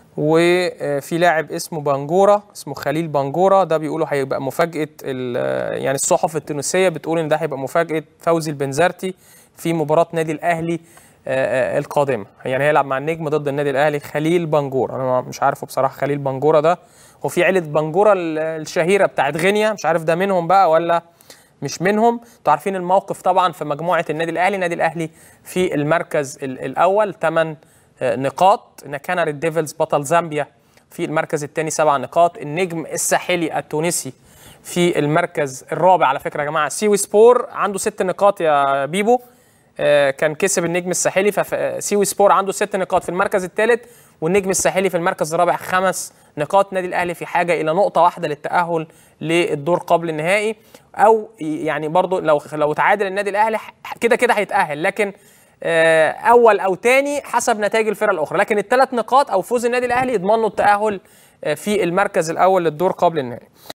وفي لاعب اسمه بنجورة اسمه خليل بنجورة ده بيقولوا هيبقى مفاجأة ال- يعني الصحف التونسية بتقول ان ده هيبقى مفاجأة فوزي البنزرتي في مباراة نادي الأهلي آه، آه، القادمة يعني هيلعب مع النجم ضد النادي الأهلي خليل بنجورة أنا مش عارفه بصراحة خليل بنجورة ده وفي عيلة بنجورة ال- الشهيرة بتاعت غينيا مش عارف ده منهم بقى ولا مش منهم انتوا عارفين الموقف طبعا في مجموعة النادي الأهلي النادي الأهلي في المركز ال- الأول 8 نقاط نكانا ريد ديفلز بطل زامبيا في المركز الثاني سبع نقاط النجم الساحلي التونسي في المركز الرابع على فكره يا جماعه سيوي سبور عنده ست نقاط يا بيبو آه، كان كسب النجم الساحلي فسيوي سبور عنده ست نقاط في المركز الثالث والنجم الساحلي في المركز الرابع خمس نقاط نادي الاهلي في حاجه الى نقطه واحده للتاهل للدور قبل النهائي او يعني برضو لو لو تعادل النادي الاهلي ح- كده كده هيتاهل لكن آه، اول او تاني حسب نتائج الفرق الاخرى لكن الثلاث نقاط او فوز النادي الاهلي يضمن له التاهل آه، في المركز الاول للدور قبل النهائي